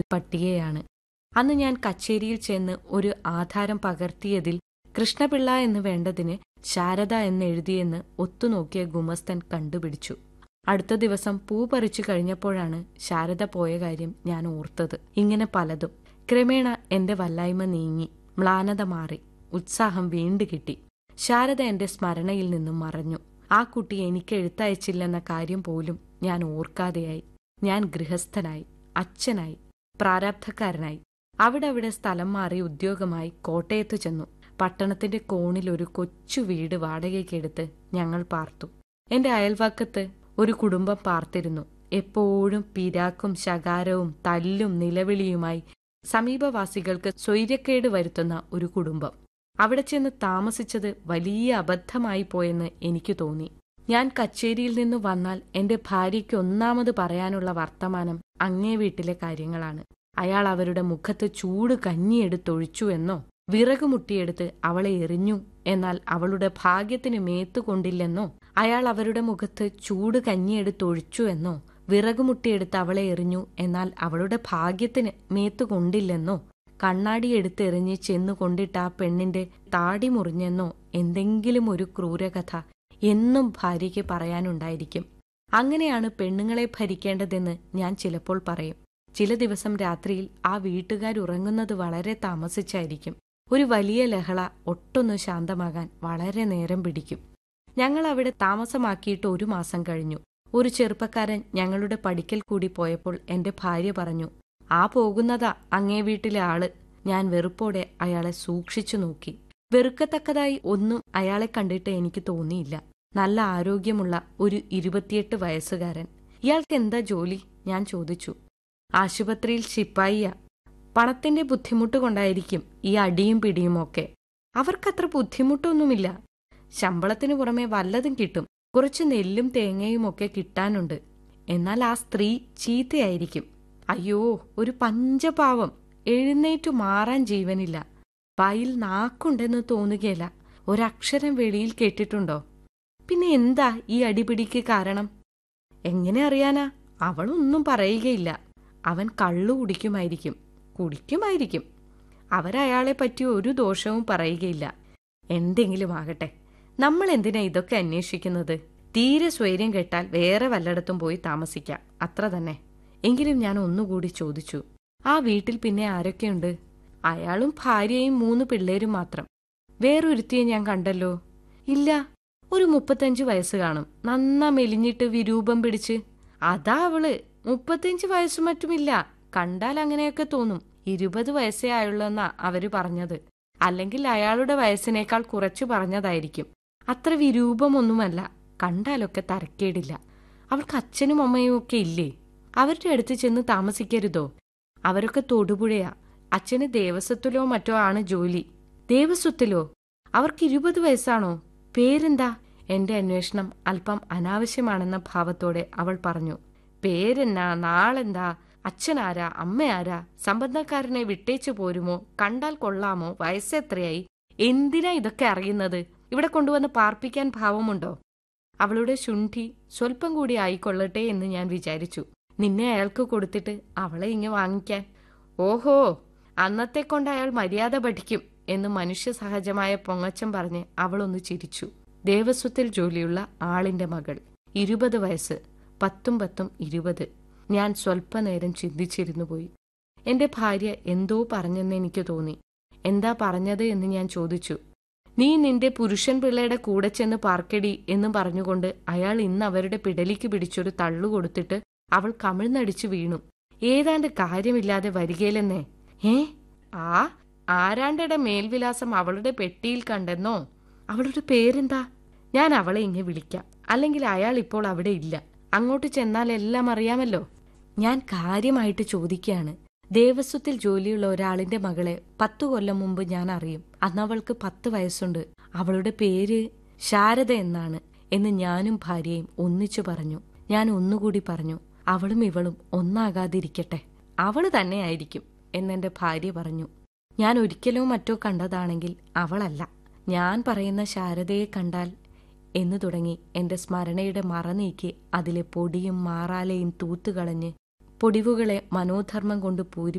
പട്ടികയാണ് അന്ന് ഞാൻ കച്ചേരിയിൽ ചെന്ന് ഒരു ആധാരം പകർത്തിയതിൽ കൃഷ്ണപിള്ള എന്ന് വേണ്ടതിന് ശാരദ എന്നെഴുതിയെന്ന് ഒത്തുനോക്കിയ ഗുമസ്തൻ കണ്ടുപിടിച്ചു അടുത്ത ദിവസം പൂ പറിച്ചു കഴിഞ്ഞപ്പോഴാണ് ശാരദ പോയ കാര്യം ഞാൻ ഓർത്തത് ഇങ്ങനെ പലതും ക്രമേണ എന്റെ വല്ലായ്മ നീങ്ങി മ്ലാനത മാറി ഉത്സാഹം വീണ്ടു കിട്ടി ശാരദ എന്റെ സ്മരണയിൽ നിന്നും മറഞ്ഞു ആ കുട്ടി എനിക്ക് എഴുത്തയച്ചില്ലെന്ന കാര്യം പോലും ഞാൻ ഓർക്കാതെയായി ഞാൻ ഗൃഹസ്ഥനായി അച്ഛനായി പ്രാരാബ്ധക്കാരനായി അവിടെ അവിടെ സ്ഥലം മാറി ഉദ്യോഗമായി കോട്ടയത്തു ചെന്നു പട്ടണത്തിന്റെ കോണിൽ ഒരു കൊച്ചു വീട് വാടകയ്ക്കെടുത്ത് ഞങ്ങൾ പാർത്തു എന്റെ അയൽവക്കത്ത് ഒരു കുടുംബം പാർത്തിരുന്നു എപ്പോഴും പിരാക്കും ശകാരവും തല്ലും നിലവിളിയുമായി സമീപവാസികൾക്ക് സ്വൈര്യക്കേട് വരുത്തുന്ന ഒരു കുടുംബം അവിടെ ചെന്ന് താമസിച്ചത് വലിയ അബദ്ധമായി പോയെന്ന് എനിക്ക് തോന്നി ഞാൻ കച്ചേരിയിൽ നിന്ന് വന്നാൽ എന്റെ ഭാര്യയ്ക്ക് ഒന്നാമത് പറയാനുള്ള വർത്തമാനം അങ്ങേ വീട്ടിലെ കാര്യങ്ങളാണ് അയാൾ അവരുടെ മുഖത്ത് ചൂട് കഞ്ഞിയെടുത്തൊഴിച്ചു എന്നോ വിറകുമുട്ടിയെടുത്ത് അവളെ എറിഞ്ഞു എന്നാൽ അവളുടെ ഭാഗ്യത്തിന് മേത്തുകൊണ്ടില്ലെന്നോ അയാൾ അവരുടെ മുഖത്ത് ചൂട് കഞ്ഞിയെടുത്തൊഴിച്ചു എന്നോ വിറകുമുട്ടിയെടുത്ത് അവളെ എറിഞ്ഞു എന്നാൽ അവളുടെ ഭാഗ്യത്തിന് മേത്തുകൊണ്ടില്ലെന്നോ കണ്ണാടിയെടുത്ത് എറിഞ്ഞ് ചെന്നു കൊണ്ടിട്ട് ആ പെണ്ണിന്റെ താടി മുറിഞ്ഞെന്നോ എന്തെങ്കിലും ഒരു ക്രൂരകഥ എന്നും ഭാര്യയ്ക്ക് പറയാനുണ്ടായിരിക്കും അങ്ങനെയാണ് പെണ്ണുങ്ങളെ ഭരിക്കേണ്ടതെന്ന് ഞാൻ ചിലപ്പോൾ പറയും ചില ദിവസം രാത്രിയിൽ ആ വീട്ടുകാരുറങ്ങുന്നത് വളരെ താമസിച്ചായിരിക്കും ഒരു വലിയ ലഹള ഒട്ടൊന്ന് ശാന്തമാകാൻ വളരെ നേരം പിടിക്കും ഞങ്ങൾ അവിടെ താമസമാക്കിയിട്ട് ഒരു മാസം കഴിഞ്ഞു ഒരു ചെറുപ്പക്കാരൻ ഞങ്ങളുടെ പടിക്കൽ കൂടി പോയപ്പോൾ എന്റെ ഭാര്യ പറഞ്ഞു ആ പോകുന്നതാ അങ്ങേ വീട്ടിലെ ആള് ഞാൻ വെറുപ്പോടെ അയാളെ സൂക്ഷിച്ചു നോക്കി വെറുക്കത്തക്കതായി ഒന്നും അയാളെ കണ്ടിട്ട് എനിക്ക് തോന്നിയില്ല നല്ല ആരോഗ്യമുള്ള ഒരു ഇരുപത്തിയെട്ട് വയസ്സുകാരൻ ഇയാൾക്ക് എന്താ ജോലി ഞാൻ ചോദിച്ചു ആശുപത്രിയിൽ ശിപ്പായിയാ പണത്തിന്റെ ബുദ്ധിമുട്ട് കൊണ്ടായിരിക്കും ഈ അടിയും പിടിയും ഒക്കെ അവർക്കത്ര ബുദ്ധിമുട്ടൊന്നുമില്ല ശമ്പളത്തിനു പുറമെ വല്ലതും കിട്ടും കുറച്ച് നെല്ലും തേങ്ങയും ഒക്കെ കിട്ടാനുണ്ട് എന്നാൽ ആ സ്ത്രീ ചീത്തയായിരിക്കും അയ്യോ ഒരു പഞ്ചപാവം എഴുന്നേറ്റു മാറാൻ ജീവനില്ല വായിൽ നാക്കുണ്ടെന്ന് തോന്നുകയില്ല ഒരക്ഷരം വെളിയിൽ കേട്ടിട്ടുണ്ടോ പിന്നെ എന്താ ഈ അടിപിടിക്ക് കാരണം എങ്ങനെ അറിയാനാ അവളൊന്നും പറയുകയില്ല അവൻ കള്ളു കുടിക്കുമായിരിക്കും കുടിക്കുമായിരിക്കും അവരയാളെ പറ്റി ഒരു ദോഷവും പറയുകയില്ല എന്തെങ്കിലും ആകട്ടെ നമ്മൾ എന്തിനാ ഇതൊക്കെ അന്വേഷിക്കുന്നത് തീരെ സ്വൈര്യം കെട്ടാൽ വേറെ വല്ലയിടത്തും പോയി താമസിക്കാം അത്ര തന്നെ എങ്കിലും ഞാൻ ഒന്നുകൂടി ചോദിച്ചു ആ വീട്ടിൽ പിന്നെ ആരൊക്കെയുണ്ട് അയാളും ഭാര്യയും മൂന്ന് പിള്ളേരും മാത്രം വേറൊരുത്തിയെ ഞാൻ കണ്ടല്ലോ ഇല്ല ഒരു മുപ്പത്തഞ്ച് വയസ്സ് കാണും നന്നാ മെലിഞ്ഞിട്ട് വിരൂപം പിടിച്ച് അതാ അവള് മുപ്പത്തഞ്ച് വയസ്സ് മറ്റുമില്ല കണ്ടാൽ അങ്ങനെയൊക്കെ തോന്നും ഇരുപത് വയസ്സേ ആയുള്ളൂന്നാ അവര് പറഞ്ഞത് അല്ലെങ്കിൽ അയാളുടെ വയസ്സിനേക്കാൾ കുറച്ചു പറഞ്ഞതായിരിക്കും അത്ര വിരൂപമൊന്നുമല്ല കണ്ടാലൊക്കെ തരക്കേടില്ല അവൾക്ക് അച്ഛനും അമ്മയും ഒക്കെ ഇല്ലേ അവരുടെ അടുത്ത് ചെന്ന് താമസിക്കരുതോ അവരൊക്കെ തൊടുപുഴയാ അച്ഛന് ദേവസ്വത്തിലോ മറ്റോ ആണ് ജോലി ദേവസ്വത്തിലോ അവർക്ക് ഇരുപത് വയസ്സാണോ പേരെന്താ എന്റെ അന്വേഷണം അല്പം അനാവശ്യമാണെന്ന ഭാവത്തോടെ അവൾ പറഞ്ഞു പേരെന്നാ നാളെന്താ അച്ഛനാരാ അമ്മയാരാ സംബന്ധക്കാരനെ വിട്ടേച്ചു പോരുമോ കണ്ടാൽ കൊള്ളാമോ വയസ്സെത്രയായി എന്തിനാ ഇതൊക്കെ അറിയുന്നത് ഇവിടെ കൊണ്ടുവന്ന് പാർപ്പിക്കാൻ ഭാവമുണ്ടോ അവളുടെ ശുണ്ഠി സ്വല്പം കൂടി ആയിക്കൊള്ളട്ടെ എന്ന് ഞാൻ വിചാരിച്ചു നിന്നെ അയാൾക്ക് കൊടുത്തിട്ട് അവളെ ഇങ്ങ് വാങ്ങിക്കാൻ ഓഹോ അന്നത്തെ കൊണ്ട് അയാൾ മര്യാദ പഠിക്കും എന്ന് മനുഷ്യ സഹജമായ പൊങ്ങച്ചം പറഞ്ഞ് അവളൊന്ന് ചിരിച്ചു ദേവസ്വത്തിൽ ജോലിയുള്ള ആളിന്റെ മകൾ ഇരുപത് വയസ്സ് പത്തും പത്തും ഇരുപത് ഞാൻ സ്വല്പനേരം ചിന്തിച്ചിരുന്നു പോയി എന്റെ ഭാര്യ എന്തോ പറഞ്ഞെന്ന് എനിക്ക് തോന്നി എന്താ പറഞ്ഞത് എന്ന് ഞാൻ ചോദിച്ചു നീ നിന്റെ പുരുഷൻ പിള്ളയുടെ കൂടെ ചെന്ന് പാർക്കടി എന്ന് പറഞ്ഞുകൊണ്ട് അയാൾ ഇന്ന് അവരുടെ പിടലിക്ക് പിടിച്ചൊരു തള്ളു കൊടുത്തിട്ട് അവൾ കമിഴ്ന്നടിച്ചു വീണു ഏതാണ്ട് കാര്യമില്ലാതെ വരികയില്ലെന്നേ ഏ ആ ആരാണ്ടയുടെ മേൽവിലാസം അവളുടെ പെട്ടിയിൽ കണ്ടെന്നോ അവളുടെ പേരെന്താ ഞാൻ അവളെ ഇങ്ങ് വിളിക്കാം അല്ലെങ്കിൽ അയാൾ ഇപ്പോൾ അവിടെ ഇല്ല അങ്ങോട്ട് ചെന്നാൽ എല്ലാം അറിയാമല്ലോ ഞാൻ കാര്യമായിട്ട് ചോദിക്കുകയാണ് ദേവസ്വത്തിൽ ജോലിയുള്ള ഒരാളിന്റെ മകളെ പത്തു കൊല്ലം മുമ്പ് ഞാൻ അറിയും അന്നവൾക്ക് പത്ത് വയസ്സുണ്ട് അവളുടെ പേര് ശാരദ എന്നാണ് എന്ന് ഞാനും ഭാര്യയും ഒന്നിച്ചു പറഞ്ഞു ഞാൻ ഒന്നുകൂടി പറഞ്ഞു അവളും ഇവളും ഒന്നാകാതിരിക്കട്ടെ അവള് തന്നെയായിരിക്കും എന്നെന്റെ ഭാര്യ പറഞ്ഞു ഞാൻ ഒരിക്കലോ മറ്റോ കണ്ടതാണെങ്കിൽ അവളല്ല ഞാൻ പറയുന്ന ശാരദയെ കണ്ടാൽ എന്നു തുടങ്ങി എന്റെ സ്മരണയുടെ മറ നീക്കി അതിലെ പൊടിയും മാറാലയും തൂത്തുകളഞ്ഞ് പൊടിവുകളെ മനോധർമ്മം കൊണ്ട് പൂരി